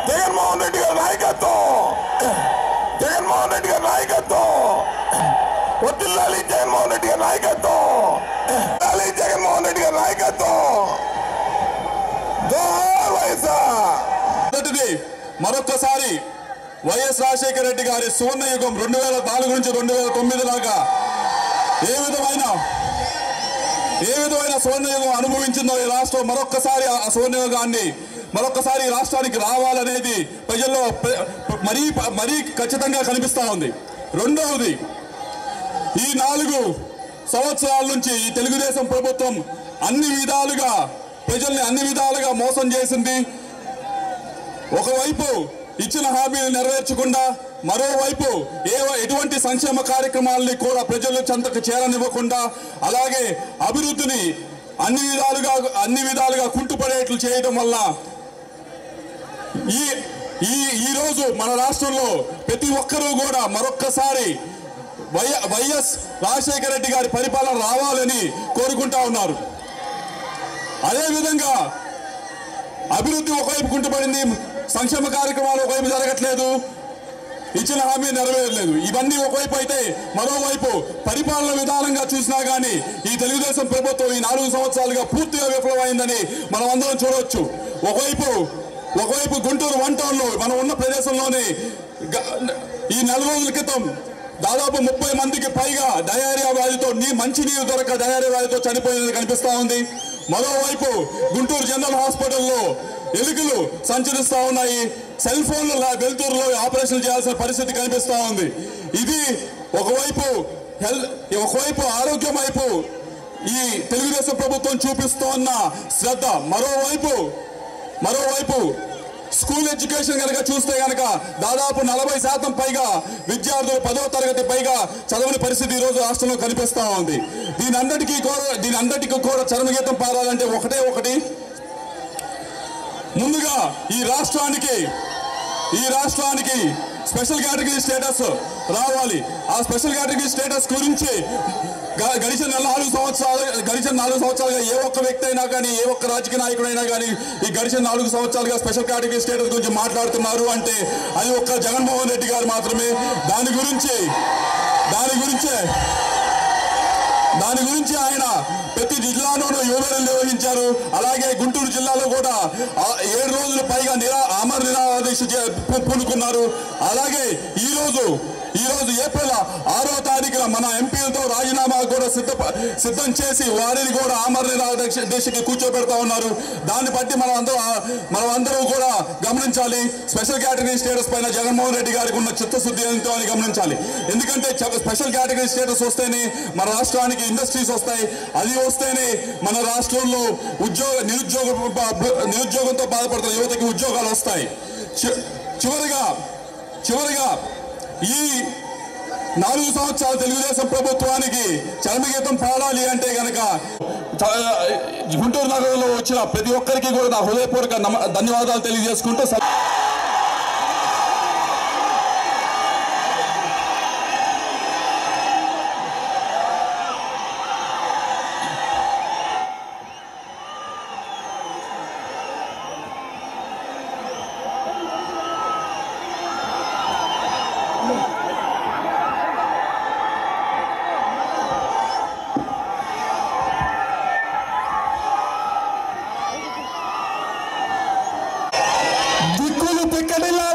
జగన్మోహన్ రెడ్డి గారి నాయకత్వం జగన్మోహన్ రెడ్డి గారి నాయకత్వం వద్దిల్లాలి జగన్మోహన్ రెడ్డి గారి నాయకత్వం వద్దిల్లాలి జగన్మోహన్ రెడ్డి గారి నాయకత్వం జోహార్ వైఎస్ఆర్ మొదటిది మరొక్కసారి వైఎస్ రాజశేఖర రెడ్డి గారి సువర్ణ యుగం రెండు వేల నాలుగు నుంచి రెండు వేల తొమ్మిది దాకా ఏ విధమైన ఏ విధమైన సువర్ణ యుగం అనుభవించిందో ఈ రాష్ట్రం మరొక్కసారి ఆ సువర్ణ యుగాన్ని మరొక్కసారి ఈ రాష్ట్రానికి రావాలనేది ప్రజల్లో ప్ర- మరీ మరీ ఖచ్చితంగా కనిపిస్తా ఉంది రెండవది ఈ నాలుగు సంవత్సరాల నుంచి ఈ తెలుగుదేశం ప్రభుత్వం అన్ని విధాలుగా ప్రజల్ని అన్ని విధాలుగా మోసం చేసింది ఒకవైపు ఇచ్చిన హామీలు నెరవేర్చకుండా మరోవైపు ఏ ఎటువంటి సంక్షేమ కార్యక్రమాలని కూడా ప్రజల చెంతకు చేరనివ్వకుండా అలాగే అభివృద్ధిని అన్ని విధాలుగా అన్ని విధాలుగా కుంటుపడేట్లు చేయడం వల్ల ఈ ఈ ఈ రోజు మన రాష్ట్రంలో ప్రతి ఒక్కరూ కూడా మరొక్కసారి వై వైఎస్ రాజశేఖర రెడ్డి గారి పరిపాలన రావాలని కోరుకుంటా ఉన్నారు అదేవిధంగా అభివృద్ధి ఒకవైపు కుంటుపడింది సంక్షేమ కార్యక్రమాలు ఒకవైపు జరగట్లేదు ఇచ్చిన హామీ నెరవేరలేదు ఇవన్నీ ఒకవైపు అయితే మరోవైపు పరిపాలన విధానంగా చూసినా గానీ ఈ తెలుగుదేశం ప్రభుత్వం ఈ నాలుగు సంవత్సరాలుగా పూర్తిగా విఫలమైందని మనం అందరం చూడవచ్చు ఒకవైపు ఒకవైపు గుంటూరు వన్ టౌన్ లో మనం ఉన్న ప్రదేశంలోనే గ- ఈ నెల రోజుల క్రితం దాదాపు ముప్పై మందికి పైగా డయేరియా వ్యాధితో నీ మంచి నీరు దొరక డయేరియా వ్యాధితో చనిపోయినది కనిపిస్తా ఉంది మరోవైపు గుంటూరు జనరల్ హాస్పిటల్లో ఎలుకలు సంచరిస్తా ఉన్నాయి సెల్ ఫోన్లు లా- వెలుతురులో ఆపరేషన్ చేయాల్సిన పరిస్థితి కనిపిస్తా ఉంది ఇది ఒకవైపు హెల్త్ ఒకవైపు ఆరోగ్యం వైపు ఈ తెలుగుదేశం ప్రభుత్వం చూపిస్తోన్న శ్రద్ధ మరోవైపు మరోవైపు స్కూల్ ఎడ్యుకేషన్ కనుక చూస్తే కనుక దాదాపు నలభై శాతం పైగా విద్యార్థులు పదవ తరగతి పైగా చదవని పరిస్థితి ఈ రోజు రాష్ట్రంలో కనిపిస్తా ఉంది దీని అందరికీ కూడా దీని అందరికీ కూడా చరమగీతం పాడాలంటే ఒకటే ఒకటి ముందుగా ఈ రాష్ట్రానికి ఈ రాష్ట్రానికి స్పెషల్ కేటగిరీ స్టేటస్ రావాలి ఆ స్పెషల్ కేటగిరీ స్టేటస్ గురించి గ- గడిచిన నాలుగు సంవత్సరాలు గడిచిన నాలుగు సంవత్సరాలుగా ఏ ఒక్క వ్యక్తి అయినా కానీ ఏ ఒక్క రాజకీయ నాయకుడైనా కానీ ఈ గడిచిన నాలుగు సంవత్సరాలుగా స్పెషల్ కేటగిరీ స్టేటస్ గురించి మాట్లాడుతున్నారు అంటే అది ఒక్క జగన్మోహన్ రెడ్డి గారు మాత్రమే దాని గురించి దాని గురించే దాని గురించి ఆయన ప్రతి జిల్లాలోనూ యువమేళలు నిర్వహించారు అలాగే గుంటూరు జిల్లాలో కూడా ఆ ఏడు రోజుల పైగా నిరా అమర నిరాదీక్ష చే- పూ- పూనుకున్నారు అలాగే ఈ రోజు ఈ రోజు ఏప్రిల్ ఆరో తారీఖున మన ఎంపీలతో రాజీనామా కూడా సిద్ధ సిద్ధం చేసి వారిని కూడా ఆమర నిరాదీక్ష దీక్షకి కూర్చోబెడతా ఉన్నారు దాన్ని బట్టి మనం అందరూ మనం అందరూ కూడా గమనించాలి స్పెషల్ కేటగిరీ స్టేటస్ పైన జగన్మోహన్ రెడ్డి గారికి ఉన్న చిత్తశుద్ధి ఎంతో అని గమనించాలి ఎందుకంటే చ- స్పెషల్ కేటగిరీ స్టేటస్ వస్తేనే మన రాష్ట్రానికి ఇండస్ట్రీస్ వస్తాయి అది వస్తేనే మన రాష్ట్రంలో ఉద్యోగ నిరుద్యోగ బ- నిరుద్యోగంతో బాధపడుతున్న యువతకి ఉద్యోగాలు వస్తాయి చి- చివరిగా చివరిగా ఈ నాలుగు సంవత్సరాల తెలుగుదేశం ప్రభుత్వానికి చరమగీతం పాడాలి అంటే గనక చ- గుంటూరు నగరంలో వచ్చిన ప్రతి ఒక్కరికి కూడా నా హృదయపూర్వక నమ- ధన్యవాదాలు తెలియజేసుకుంటూ సెలవు దిక్కులు తిక్కడిల్లా